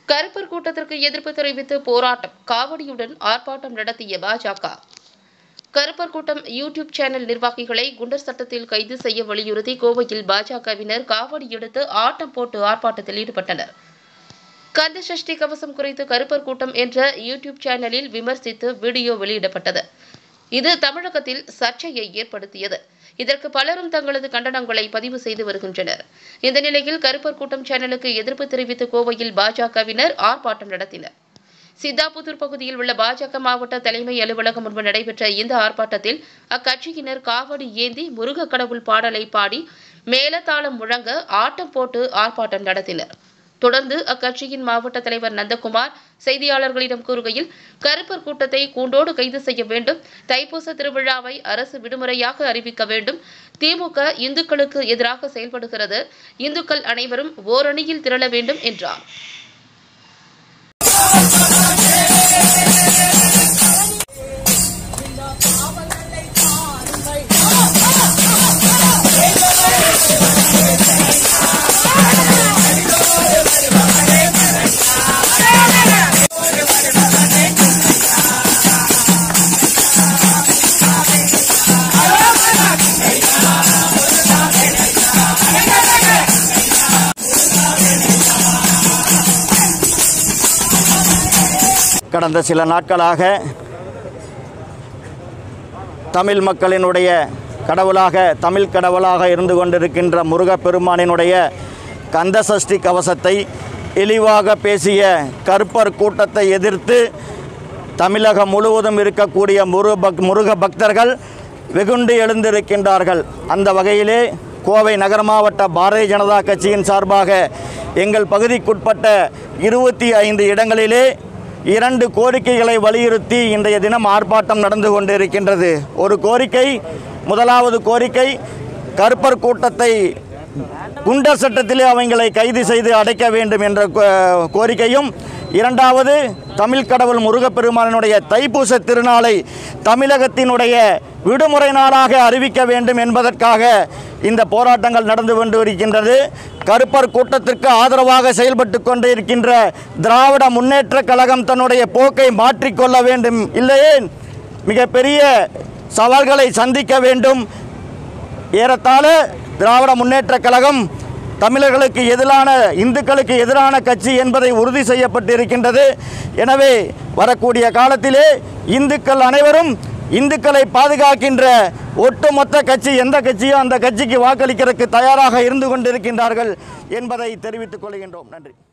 கருப்பர் கூட்டத்திற்கு எதிர்ப்பு தெரிவித்து போராட்டம் காவடியுடன் ஆர்ப்பாட்டம் நடத்திய பாஜக கருப்பர் கூட்டம் யூடியூப் சேனல் நிர்வாகிகளை குண்டர் சட்டத்தில் கைது செய்ய வலியுறுத்தி கோவையில் பாஜகவினர் காவடி எடுத்து ஆட்டம் போட்டு ஆர்ப்பாட்டத்தில் ஈடுபட்டனர் கந்த சஷ்டி கவசம் குறித்து கருப்பர் கூட்டம் என்ற யூடியூப் சேனலில் விமர்சித்து வீடியோ வெளியிடப்பட்டது இது தமிழகத்தில் சர்ச்சையை ஏற்படுத்தியது இதற்கு பலரும் தங்களது கண்டனங்களை பதிவு செய்து வருகின்றனர் இந்த நிலையில் கருப்பர் கூட்டம் சேனலுக்கு எதிர்ப்பு தெரிவித்து கோவையில் பாஜகவினர் ஆர்ப்பாட்டம் நடத்தினர் சித்தாபுத்தூர் பகுதியில் உள்ள பாஜக மாவட்ட தலைமை அலுவலகம் முன்பு நடைபெற்ற இந்த ஆர்ப்பாட்டத்தில் அக்கட்சியினர் காவடி ஏந்தி முருக கடவுள் பாடலை பாடி மேலதாளம் முழங்க ஆட்டம் போட்டு ஆர்ப்பாட்டம் நடத்தினர் தொடர்ந்து அக்கட்சியின் மாவட்ட தலைவர் நந்தகுமார் செய்தியாளர்களிடம் கூறுகையில் கருப்பர் கூட்டத்தை கூண்டோடு கைது செய்ய வேண்டும் தைப்பூச திருவிழாவை அரசு விடுமுறையாக அறிவிக்க வேண்டும் திமுக இந்துக்களுக்கு எதிராக செயல்படுகிறது இந்துக்கள் அனைவரும் ஓரணியில் திரள வேண்டும் என்றார் கடந்த சில நாட்களாக தமிழ் மக்களினுடைய கடவுளாக தமிழ் கடவுளாக இருந்து கொண்டிருக்கின்ற முருகப்பெருமானினுடைய கந்தசஷ்டி கவசத்தை இழிவாக பேசிய கருப்பர் கூட்டத்தை எதிர்த்து தமிழகம் முழுவதும் இருக்கக்கூடிய முருக பக் முருக பக்தர்கள் வெகுண்டு எழுந்திருக்கின்றார்கள் அந்த வகையிலே கோவை நகர மாவட்ட பாரதிய ஜனதா கட்சியின் சார்பாக எங்கள் பகுதிக்குட்பட்ட இருபத்தி ஐந்து இடங்களிலே இரண்டு கோரிக்கைகளை வலியுறுத்தி இன்றைய தினம் ஆர்ப்பாட்டம் நடந்து கொண்டிருக்கின்றது ஒரு கோரிக்கை முதலாவது கோரிக்கை கருப்பர் கூட்டத்தை குண்டர் சட்டத்திலே அவங்களை கைது செய்து அடைக்க வேண்டும் என்ற கோ- கோரிக்கையும் இரண்டாவது தமிழ் கடவுள் முருகப்பெருமானினுடைய தைப்பூச திருநாளை தமிழகத்தினுடைய விடுமுறை நாளாக அறிவிக்க வேண்டும் என்பதற்காக இந்த போராட்டங்கள் நடந்து கொண்டு இருக்கின்றது கருப்பர் கூட்டத்திற்கு ஆதரவாக செயல்பட்டு கொண்டு இருக்கின்ற திராவிட முன்னேற்றக் கழகம் தன்னுடைய போக்கை மாற்றிக்கொள்ள வேண்டும் இல்லையே மிகப்பெரிய சவால்களை சந்திக்க வேண்டும் ஏறத்தாழ திராவிட முன்னேற்றக் கழகம் தமிழர்களுக்கு எதிரான இந்துக்களுக்கு எதிரான கட்சி என்பதை உறுதி செய்யப்பட்டிருக்கின்றது எனவே வரக்கூடிய காலத்திலே இந்துக்கள் அனைவரும் இந்துக்களை பாதுகாக்கின்ற ஒட்டுமொத்த கட்சி எந்த கட்சியோ அந்த கட்சிக்கு வாக்களிக்கிறதுக்கு தயாராக இருந்து கொண்டிருக்கின்றார்கள் என்பதை தெரிவித்துக் கொள்கின்றோம் நன்றி